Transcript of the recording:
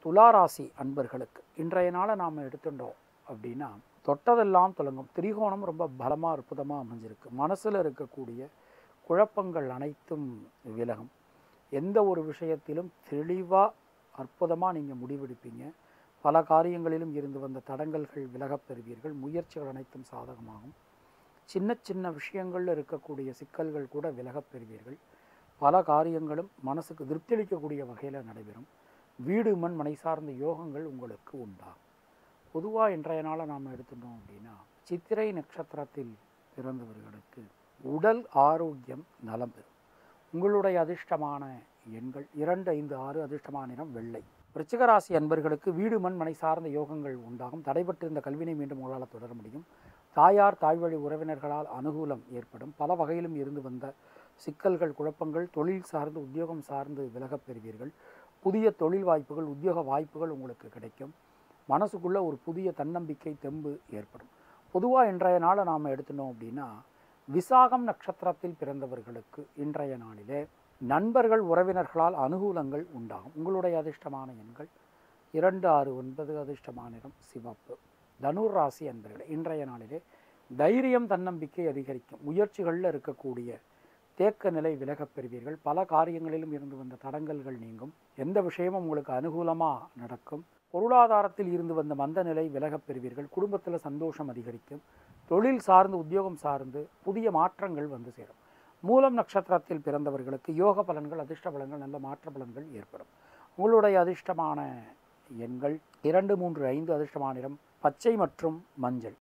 துளாராசி அன்பர்களுக்கு இன்றைய நாளை நாம் எடுத்துட்டோம் அப்படின்னா தொட்டதெல்லாம் தொடங்கும் திரிகோணம் ரொம்ப பலமாக அற்புதமாக அமைஞ்சிருக்கு மனசில் இருக்கக்கூடிய குழப்பங்கள் அனைத்தும் விலகும் எந்த ஒரு விஷயத்திலும் தெளிவாக அற்புதமாக நீங்கள் முடிவெடுப்பீங்க பல காரியங்களிலும் இருந்து வந்த தடங்கல்கள் விலகப் பெறுவீர்கள் முயற்சிகள் அனைத்தும் சாதகமாகும் சின்ன சின்ன விஷயங்களில் இருக்கக்கூடிய சிக்கல்கள் கூட விலகப் பெறுவீர்கள் பல காரியங்களும் மனசுக்கு திருப்தி அளிக்கக்கூடிய வகையில் நடைபெறும் வீடு மண் மனை சார்ந்த யோகங்கள் உங்களுக்கு உண்டாகும் பொதுவாக இன்றைய நாளை நாம் எடுத்துட்டோம் அப்படின்னா சித்திரை நட்சத்திரத்தில் பிறந்தவர்களுக்கு உடல் ஆரோக்கியம் நலம் பெறும் உங்களுடைய அதிர்ஷ்டமான எண்கள் இரண்டு ஐந்து ஆறு அதிர்ஷ்டமான நிறம் வெள்ளை விருச்சிகராசி அன்பர்களுக்கு வீடு மண் மனை சார்ந்த யோகங்கள் உண்டாகும் தடைபட்டிருந்த கல்வினை மீண்டும் உங்களால் தொடர முடியும் தாயார் தாய்வழி உறவினர்களால் அனுகூலம் ஏற்படும் பல வகையிலும் இருந்து வந்த சிக்கல்கள் குழப்பங்கள் தொழில் சார்ந்து உத்தியோகம் சார்ந்து விலகப் பெறுவீர்கள் புதிய தொழில் வாய்ப்புகள் உத்தியோக வாய்ப்புகள் உங்களுக்கு கிடைக்கும் மனசுக்குள்ள ஒரு புதிய தன்னம்பிக்கை தெம்பு ஏற்படும் பொதுவாக இன்றைய நாளை நாம் எடுத்துட்டோம் அப்படின்னா விசாகம் நட்சத்திரத்தில் பிறந்தவர்களுக்கு இன்றைய நாளிலே நண்பர்கள் உறவினர்களால் அனுகூலங்கள் உண்டாகும் உங்களுடைய அதிர்ஷ்டமான எண்கள் இரண்டு ஆறு ஒன்பது அதிர்ஷ்டமான நிறம் சிவப்பு தனுர் ராசி என்பர்களே இன்றைய நாளிலே தைரியம் தன்னம்பிக்கை அதிகரிக்கும் முயற்சிகளில் இருக்கக்கூடிய தேக்க நிலை விலகப் பெறுவீர்கள் பல காரியங்களிலும் இருந்து வந்த தடங்கல்கள் நீங்கும் எந்த விஷயமும் உங்களுக்கு அனுகூலமாக நடக்கும் பொருளாதாரத்தில் இருந்து வந்த மந்த நிலை விலகப் பெறுவீர்கள் குடும்பத்தில் சந்தோஷம் அதிகரிக்கும் தொழில் சார்ந்து உத்தியோகம் சார்ந்து புதிய மாற்றங்கள் வந்து சேரும் மூலம் நட்சத்திரத்தில் பிறந்தவர்களுக்கு யோக பலன்கள் அதிர்ஷ்ட பலன்கள் நல்ல மாற்ற பலன்கள் ஏற்படும் உங்களுடைய அதிர்ஷ்டமான எண்கள் இரண்டு மூன்று ஐந்து அதிர்ஷ்டமான நிறம் பச்சை மற்றும் மஞ்சள்